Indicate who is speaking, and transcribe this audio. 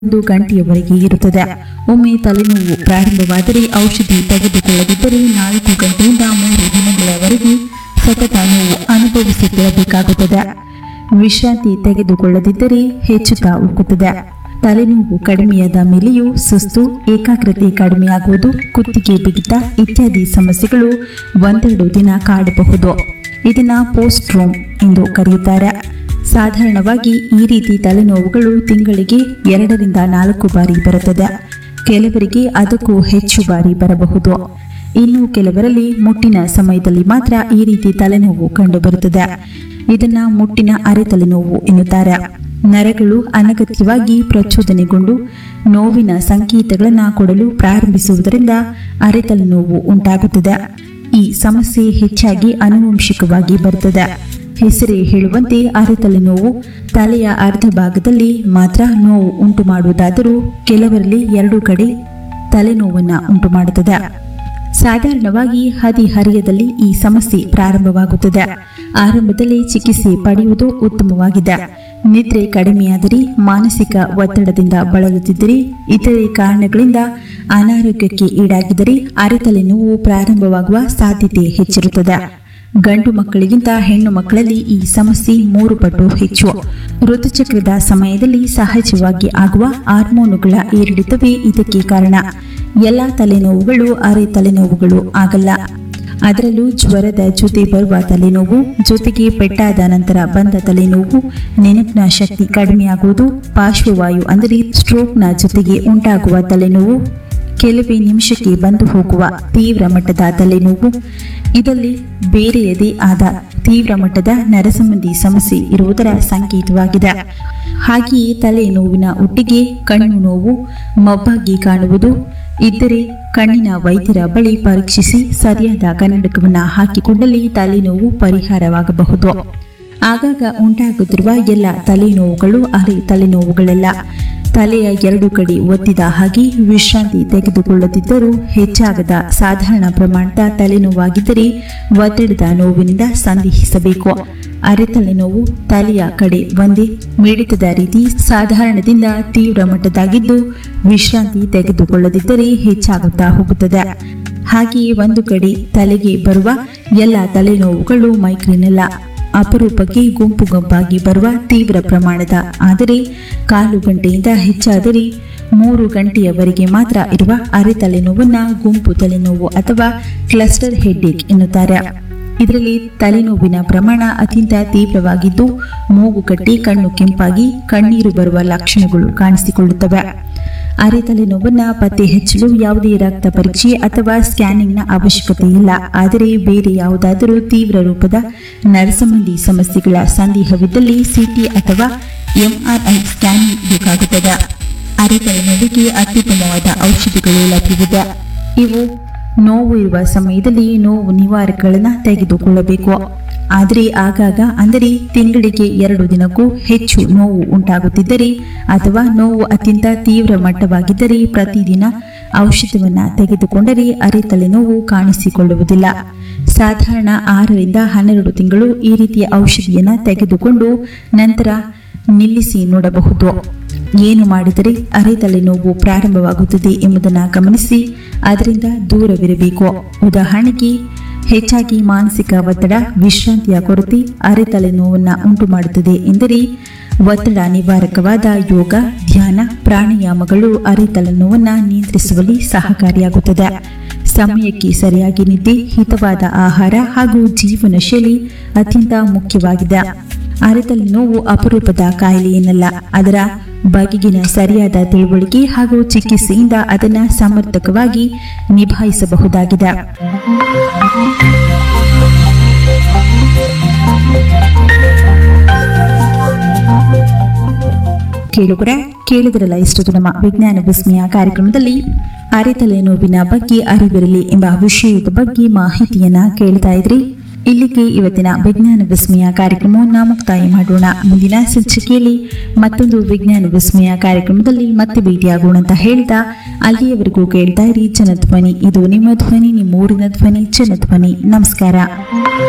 Speaker 1: ಒಂದು ಗಂಟೆಯವರೆಗೆ ಇರುತ್ತದೆ ಒಮ್ಮೆ ತಲೆನೋವು ಪ್ರಾರಂಭವಾದರೆ ಔಷಧಿ ತೆಗೆದುಕೊಳ್ಳದಿದ್ದರೆ ನಾಲ್ಕು ಗಂಟೆಯಿಂದ ಮೂರು ದಿನಗಳವರೆಗೆ ಸತತ ನೋವು ಅನುಭವಿಸುತ್ತಿರಬೇಕಾಗುತ್ತದೆ ವಿಶ್ರಾಂತಿ ತೆಗೆದುಕೊಳ್ಳದಿದ್ದರೆ ಹೆಚ್ಚುತ್ತಾ ಹೋಗುತ್ತದೆ ತಲೆನೋವು ಕಡಿಮೆಯಾದ ಮೇಲೆಯೂ ಸುಸ್ತು ಏಕಾಗ್ರತೆ ಕಡಿಮೆಯಾಗುವುದು ಕುತ್ತಿಗೆ ಬಿಗಿತ ಇತ್ಯಾದಿ ಸಮಸ್ಯೆಗಳು ಒಂದೆರಡು ದಿನ ಕಾಡಬಹುದು ಇದನ್ನ ಪೋಸ್ಟ್ರೋಮ್ ಎಂದು ಕರೆಯುತ್ತಾರೆ ಸಾಧಾರಣವಾಗಿ ಈ ರೀತಿ ತಲೆನೋವುಗಳು ತಿಂಗಳಿಗೆ ಎರಡರಿಂದ ನಾಲ್ಕು ಬಾರಿ ಬರುತ್ತದೆ ಕೆಲವರಿಗೆ ಅದಕ್ಕೂ ಹೆಚ್ಚು ಬಾರಿ ಬರಬಹುದು ಇನ್ನು ಕೆಲವರಲ್ಲಿ ಮುಟ್ಟಿನ ಸಮಯದಲ್ಲಿ ಮಾತ್ರ ಈ ರೀತಿ ತಲೆನೋವು ಕಂಡುಬರುತ್ತದೆ ಇದನ್ನ ಮುಟ್ಟಿನ ಅರೆ ತಲೆನೋವು ಎನ್ನುತ್ತಾರೆ ನರಗಳು ಅನಗತ್ಯವಾಗಿ ಪ್ರಚೋದನೆಗೊಂಡು ನೋವಿನ ಸಂಕೇತಗಳನ್ನು ಕೊಡಲು ಪ್ರಾರಂಭಿಸುವುದರಿಂದ ಅರೆ ತಲೆನೋವು ಉಂಟಾಗುತ್ತದೆ ಈ ಸಮಸ್ಯೆ ಹೆಚ್ಚಾಗಿ ಆನುವಂಶಿಕವಾಗಿ ಬರುತ್ತದೆ ಹೆಸರೇ ಹೇಳುವಂತೆ ಅರೆ ತಲೆನೋವು ತಲೆಯ ಅರ್ಧ ಭಾಗದಲ್ಲಿ ಮಾತ್ರ ನೋವು ಉಂಟು ಮಾಡುವುದಾದರೂ ಕೆಲವರಲ್ಲಿ ಎರಡು ಕಡೆ ತಲೆನೋವನ್ನು ಉಂಟು ಮಾಡುತ್ತದೆ ಸಾಧಾರಣವಾಗಿ ಹದಿಹರಿಯದಲ್ಲಿ ಈ ಸಮಸ್ಯೆ ಪ್ರಾರಂಭವಾಗುತ್ತದೆ ಆರಂಭದಲ್ಲಿ ಚಿಕಿತ್ಸೆ ಪಡೆಯುವುದು ಉತ್ತಮವಾಗಿದೆ ನಿದ್ರೆ ಕಡಿಮೆಯಾದರೆ ಮಾನಸಿಕ ಒತ್ತಡದಿಂದ ಬಳಲುತ್ತಿದ್ದರೆ ಇತರೆ ಕಾರಣಗಳಿಂದ ಅನಾರೋಗ್ಯಕ್ಕೆ ಈಡಾಗಿದ್ದರೆ ಅರೆತಲೆ ನೋವು ಪ್ರಾರಂಭವಾಗುವ ಸಾಧ್ಯತೆ ಹೆಚ್ಚಿರುತ್ತದೆ ಗಂಡು ಮಕ್ಕಳಿಗಿಂತ ಹೆಣ್ಣು ಮಕ್ಕಳಲ್ಲಿ ಈ ಸಮಸ್ಯೆ ಮೂರು ಪಟ್ಟು ಹೆಚ್ಚು ಋತುಚಕ್ರದ ಸಮಯದಲ್ಲಿ ಸಹಜವಾಗಿ ಆಗುವ ಹಾರ್ಮೋನುಗಳ ಏರಿಳಿತವೇ ಇದಕ್ಕೆ ಕಾರಣ ಎಲ್ಲ ತಲೆನೋವುಗಳು ಅರೆ ತಲೆನೋವುಗಳು ಆಗಲ್ಲ ಅದರಲ್ಲೂ ಜ್ವರದ ಜೊತೆ ಬರುವ ತಲೆನೋವು ಜೊತೆಗೆ ಪೆಟ್ಟಾದ ನಂತರ ಬಂದ ತಲೆನೋವು ನೆನಪಿನ ಶಕ್ತಿ ಕಡಿಮೆಯಾಗುವುದು ಪಾರ್ಶ್ವವಾಯು ಅಂದರೆ ಸ್ಟ್ರೋಕ್ನ ಜೊತೆಗೆ ಉಂಟಾಗುವ ತಲೆನೋವು ಕೆಲವೇ ನಿಮಿಷಕ್ಕೆ ಬಂದು ಹೋಗುವ ತೀವ್ರ ಮಟ್ಟದ ತಲೆನೋವು ಇದರಲ್ಲಿ ಬೇರೆಯದೇ ಆದ ತೀವ್ರ ಮಟ್ಟದ ನರಸಂಬಂಧಿ ಸಮಸ್ಯೆ ಇರುವುದರ ಸಂಕೇತವಾಗಿದೆ ಹಾಗೆಯೇ ತಲೆನೋವಿನ ಒಟ್ಟಿಗೆ ಕಣ್ಣು ನೋವು ಮಬ್ಬಾಗಿ ಕಾಣುವುದು ಇದ್ದರೆ ಕಣ್ಣಿನ ವೈದ್ಯರ ಬಳಿ ಪರೀಕ್ಷಿಸಿ ಸರಿಯಾದ ಕನ್ನಡಕವನ್ನು ಹಾಕಿಕೊಂಡಲ್ಲಿ ತಲೆನೋವು ಪರಿಹಾರವಾಗಬಹುದು ಆಗಾಗ ಉಂಟಾಗುತ್ತಿರುವ ಎಲ್ಲ ತಲೆನೋವುಗಳು ಅರೆ ತಲೆನೋವುಗಳೆಲ್ಲ ತಲೆಯ ಎರಡು ಕಡೆ ಒತ್ತಿದ ಹಾಗೆ ವಿಶ್ರಾಂತಿ ತೆಗೆದುಕೊಳ್ಳುತ್ತಿದ್ದರೂ ಹೆಚ್ಚಾಗದ ಸಾಧಾರಣ ಪ್ರಮಾಣದ ತಲೆನೋವಾಗಿದ್ದರೆ ಒತ್ತಡದ ನೋವಿನಿಂದ ಸಂದೇಹಿಸಬೇಕು ಅರೆ ತಲೆನೋವು ತಲೆಯ ಕಡೆ ಒಂದೇ ಮಿಡಿತದ ರೀತಿ ಸಾಧಾರಣದಿಂದ ತೀವ್ರ ಮಟ್ಟದಾಗಿದ್ದು ವಿಶ್ರಾಂತಿ ತೆಗೆದುಕೊಳ್ಳದಿದ್ದರೆ ಹೆಚ್ಚಾಗುತ್ತಾ ಹೋಗುತ್ತದೆ ಹಾಗೆಯೇ ಒಂದು ಕಡೆ ತಲೆಗೆ ಬರುವ ಎಲ್ಲ ತಲೆನೋವುಗಳು ಮೈಗ್ರೇನ್ ಅಲ್ಲ ಅಪರೂಪಕ್ಕೆ ಗುಂಪು ಗುಂಪಾಗಿ ಬರುವ ತೀವ್ರ ಪ್ರಮಾಣದ ಆದರೆ ಕಾಲು ಗಂಟೆಯಿಂದ ಹೆಚ್ಚಾದರೆ ಮೂರು ಗಂಟೆಯವರೆಗೆ ಮಾತ್ರ ಇರುವ ಅರೆ ತಲೆನೋವನ್ನ ಗುಂಪು ತಲೆನೋವು ಅಥವಾ ಕ್ಲಸ್ಟರ್ ಹೆಡ್ಡೇಕ್ ಎನ್ನುತ್ತಾರೆ ಇದರಲ್ಲಿ ತಲೆನೋವಿನ ಪ್ರಮಾಣ ಅತ್ಯಂತ ತೀವ್ರವಾಗಿದ್ದು ಮೂಗು ಕಟ್ಟಿ ಕಣ್ಣು ಕೆಂಪಾಗಿ ಕಣ್ಣೀರು ಬರುವ ಲಕ್ಷಣಗಳು ಕಾಣಿಸಿಕೊಳ್ಳುತ್ತವೆ ಅರೆ ತಲೆನೋವನ್ನ ಪತ್ತೆ ಹಚ್ಚಲು ಯಾವುದೇ ರಕ್ತ ಪರೀಕ್ಷೆ ಅಥವಾ ಸ್ಕ್ಯಾನಿಂಗ್ನ ಅವಶ್ಯಕತೆ ಇಲ್ಲ ಆದರೆ ಬೇರೆ ಯಾವುದಾದರೂ ತೀವ್ರ ರೂಪದ ನರಸಂಬಂಧಿ ಸಮಸ್ಯೆಗಳ ಸಂದೇಹವಿದ್ದಲ್ಲಿ ಸಿಟಿ ಅಥವಾ ಎಂಆರ್ಐ ಸ್ಕ್ಯಾನಿಂಗ್ ಬೇಕಾಗುತ್ತದೆ ಅರೆ ತಲೆನೋವಿಗೆ ಅತ್ಯುತ್ತಮವಾದ ಔಷಧಿಗಳು ಲಭ್ಯವಿದೆ ಇವು ನೋವು ಇರುವ ಸಮಯದಲ್ಲಿ ನೋವು ನಿವಾರಕಗಳನ್ನು ತೆಗೆದುಕೊಳ್ಳಬೇಕು ಆದರೆ ಆಗಾಗ ಅಂದರೆ ತಿಂಗಳಿಗೆ ಎರಡು ದಿನಕ್ಕೂ ಹೆಚ್ಚು ನೋವು ಉಂಟಾಗುತ್ತಿದ್ದರೆ ಅಥವಾ ನೋವು ಅತ್ಯಂತ ತೀವ್ರ ಮಟ್ಟವಾಗಿದ್ದರೆ ಪ್ರತಿದಿನ ಔಷಧವನ್ನು ತೆಗೆದುಕೊಂಡರೆ ಅರೆ ತಲೆನೋವು ಕಾಣಿಸಿಕೊಳ್ಳುವುದಿಲ್ಲ ಸಾಧಾರಣ ಆರರಿಂದ ಹನ್ನೆರಡು ತಿಂಗಳು ಈ ರೀತಿಯ ಔಷಧಿಯನ್ನು ತೆಗೆದುಕೊಂಡು ನಂತರ ನಿಲ್ಲಿಸಿ ನೋಡಬಹುದು ಏನು ಮಾಡಿದರೆ ಅರೆ ತಲೆನೋವು ಪ್ರಾರಂಭವಾಗುತ್ತದೆ ಎಂಬುದನ್ನು ಗಮನಿಸಿ ಅದರಿಂದ ದೂರವಿರಬೇಕು ಉದಾಹರಣೆಗೆ ಹೆಚ್ಚಾಗಿ ಮಾನಸಿಕ ಒತ್ತಡ ವಿಶ್ರಾಂತಿಯ ಕೊರತೆ ಅರೆ ತಲೆನೋವನ್ನು ಉಂಟು ಮಾಡುತ್ತದೆ ಎಂದರೆ ಒತ್ತಡ ನಿವಾರಕವಾದ ಯೋಗ ಧ್ಯಾನ ಪ್ರಾಣಾಯಾಮಗಳು ಅರೆ ತಲೆನೋವನ್ನು ನಿಯಂತ್ರಿಸುವಲ್ಲಿ ಸಹಕಾರಿಯಾಗುತ್ತದೆ ಸಮಯಕ್ಕೆ ಸರಿಯಾಗಿ ನಿದ್ದೆ ಹಿತವಾದ ಆಹಾರ ಹಾಗೂ ಜೀವನ ಶೈಲಿ ಅತ್ಯಂತ ಮುಖ್ಯವಾಗಿದೆ ಅರೆತಲೆ ನೋವು ಅಪರೂಪದ ಕಾಯಿಲೆ ಏನಲ್ಲ ಅದರ ಬಗೆಗಿನ ಸರಿಯಾದ ತಿಳುವಳಿಕೆ ಹಾಗೂ ಚಿಕಿತ್ಸೆಯಿಂದ ಅದನ್ನು ಸಮರ್ಥಕವಾಗಿ ನಿಭಾಯಿಸಬಹುದಾಗಿದೆ ಕೇಳುಗರೆ ಕೇಳಿದ್ರಲ್ಲ ಇಷ್ಟು ನಮ್ಮ ವಿಜ್ಞಾನ ವಿಸ್ಮಯ ಕಾರ್ಯಕ್ರಮದಲ್ಲಿ ಅರೆತಲೆ ನೋವಿನ ಬಗ್ಗೆ ಅರಿವಿರಲಿ ಎಂಬ ವಿಷಯದ ಬಗ್ಗೆ ಮಾಹಿತಿಯನ್ನ ಕೇಳ್ತಾ ಇದ್ರಿ ಇಲ್ಲಿಗೆ ಇವತ್ತಿನ ವಿಜ್ಞಾನ ವಿಸ್ಮಯ ಕಾರ್ಯಕ್ರಮವನ್ನು ಮುಕ್ತಾಯ ಮಾಡೋಣ ಮುಂದಿನ ಸಂಚಿಕೆಯಲ್ಲಿ ಮತ್ತೊಂದು ವಿಜ್ಞಾನ ವಿಸ್ಮಯ ಕಾರ್ಯಕ್ರಮದಲ್ಲಿ ಮತ್ತೆ ಭೇಟಿಯಾಗೋಣ ಅಂತ ಹೇಳ್ತಾ ಅಲ್ಲಿಯವರೆಗೂ ಕೇಳ್ತಾ ಇರಿ ಜನಧ್ವನಿ ಇದು ನಿಮ್ಮ ಧ್ವನಿ ನಿಮ್ಮ ಊರಿನ ಧ್ವನಿ ಜನಧ್ವನಿ ನಮಸ್ಕಾರ